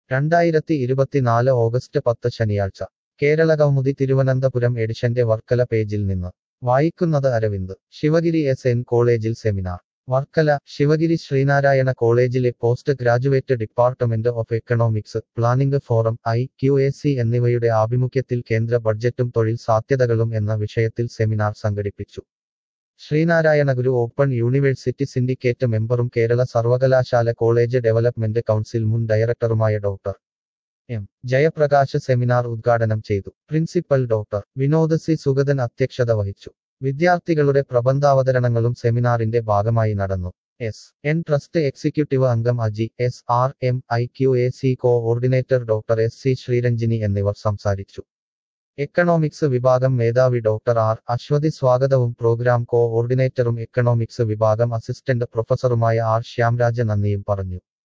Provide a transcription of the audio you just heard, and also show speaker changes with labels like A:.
A: രണ്ടായിരത്തി ഇരുപത്തിനാല് ഓഗസ്റ്റ് പത്ത് ശനിയാഴ്ച കേരള കൗമുദി തിരുവനന്തപുരം എഡിഷന്റെ വർക്കല പേജിൽ നിന്ന് വായിക്കുന്നത് അരവിന്ദ് ശിവഗിരി എസ് എൻ കോളേജിൽ സെമിനാർ വർക്കല ശിവഗിരി ശ്രീനാരായണ കോളേജിലെ post graduate department of economics planning forum I Q A C എന്നിവയുടെ ആഭിമുഖ്യത്തിൽ കേന്ദ്ര ബഡ്ജറ്റും തൊഴിൽ സാധ്യതകളും എന്ന വിഷയത്തിൽ സെമിനാർ സംഘടിപ്പിച്ചു Sreenarayana Guru open university syndicate മെമ്പറും കേരള സർവകലാശാല കോളേജ് ഡെവലപ്മെന്റ് കൗൺസിൽ മുൻ ഡയറക്ടറുമായ ഡോക്ടർ എം ജയപ്രകാശ് സെമിനാർ ഉദ്ഘാടനം ചെയ്തു principal doctor Vinod C Sugathan അധ്യക്ഷത വഹിച്ചു വിദ്യാർത്ഥികളുടെ പ്രബന്ധാവതരണങ്ങളും സെമിനാറിന്റെ ഭാഗമായി നടന്നു എസ് എൻ ട്രസ്റ്റ് എക്സിക്യൂട്ടീവ് അംഗം Aji S R M I Q A C coordinator doctor S C Sreeranjini എന്നിവർ സംസാരിച്ചു എക്കണോമിക്സ് വിഭാഗം മേധാവി ഡോക്ടർ ആർ അശ്വതി സ്വാഗതവും പ്രോഗ്രാം കോഓർഡിനേറ്ററും എക്കണോമിക്സ് വിഭാഗം അസിസ്റ്റന്റ് പ്രൊഫസറുമായ ആർ ശ്യാംരാജ നന്ദിയും പറഞ്ഞു